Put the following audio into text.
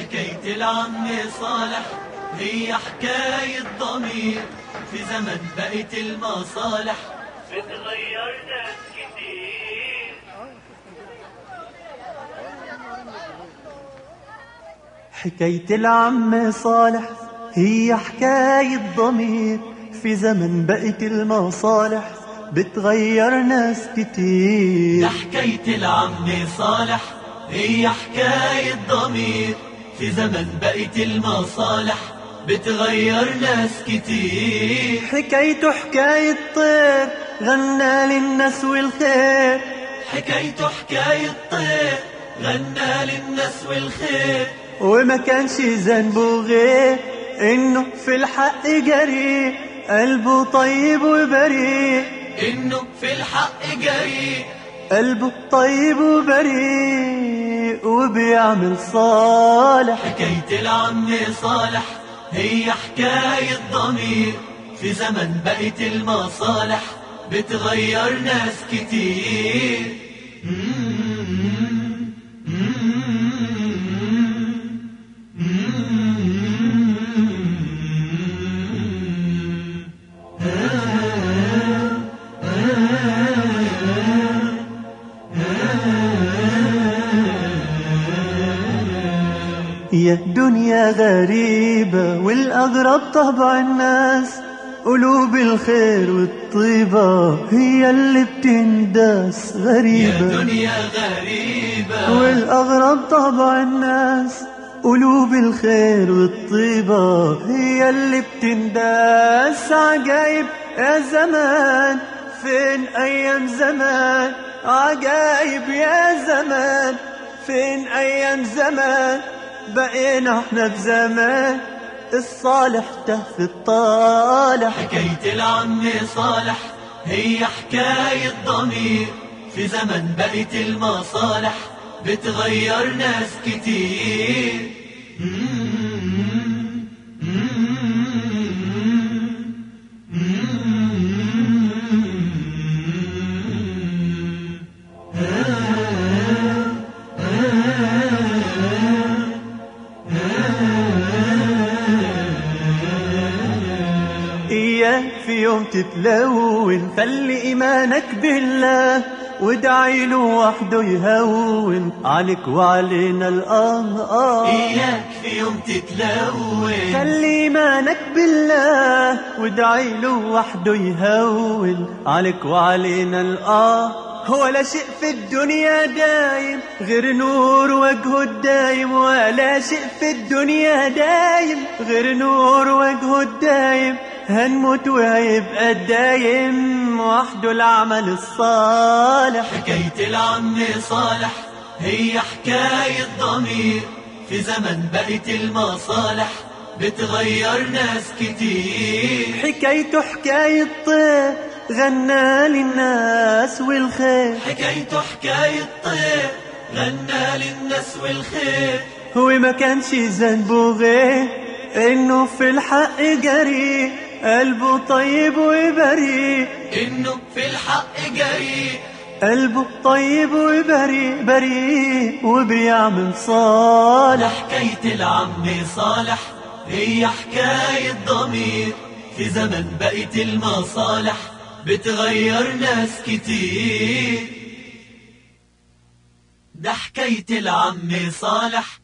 حكاية العم صالح هي حكاية ضمير في زمن بقت المصالح بتغير ناس كتير حكاية العم صالح هي حكاية ضمير في زمن بقت المصالح بتغير ناس ده كتير حكاية العم صالح هي حكاية ضمير في زمن بقت المصالح بتغير ناس كتير حكايته حكاية طير غنى للناس والخير حكايته حكاية طير غنى للناس والخير وما كانش ذنبه غير انه في الحق جريء قلبه طيب وبريء انه في الحق جريء قلبه طيب وبريء وبيعمل صالح حكاية العم صالح هي حكاية ضمير في زمن بقت المصالح بتغير ناس كتير يا دنيا غريبة والأغرب طبع الناس قلوب الخير والطيبة هي اللي بتنداس يا غريبة دنيا غريبة والأغرب طبع الناس قلوب الخير والطيبة هي اللي بتنداس عجايب يا زمان فين أيام زمان عجايب يا زمان فين أيام زمان بقينا احنا في زمان الصالح ته في الطالح حكاية العم صالح هي حكاية ضمير في زمن بقت المصالح بتغير ناس كتير إياك في يوم تتلون خلي إيمانك بالله وادعي له وحده يهون عليك وعلينا الآه آه إياك في يوم تتلون خلي إيمانك بالله وادعي له وحده يهون عليك وعلينا الآه هو لا شيء في الدنيا دايم غير نور وجهه الدايم ولا شيء في الدنيا دايم غير نور وجهه الدايم هنموت وهيبقى الدايم وحده العمل الصالح حكاية العم صالح هي حكاية ضمير في زمن بقت المصالح بتغير ناس كتير حكايته حكاية طير غنى للناس والخير حكايته حكاية طير غنى للناس والخير هو ما كانش ذنبه غير انه في الحق جريء قلبه طيب وبريء إنه في الحق جريء قلبه طيب وبريء بريء وبيعمل صالح حكاية العم صالح هي حكاية ضمير في زمن بقت المصالح بتغير ناس كتير ده حكاية العم صالح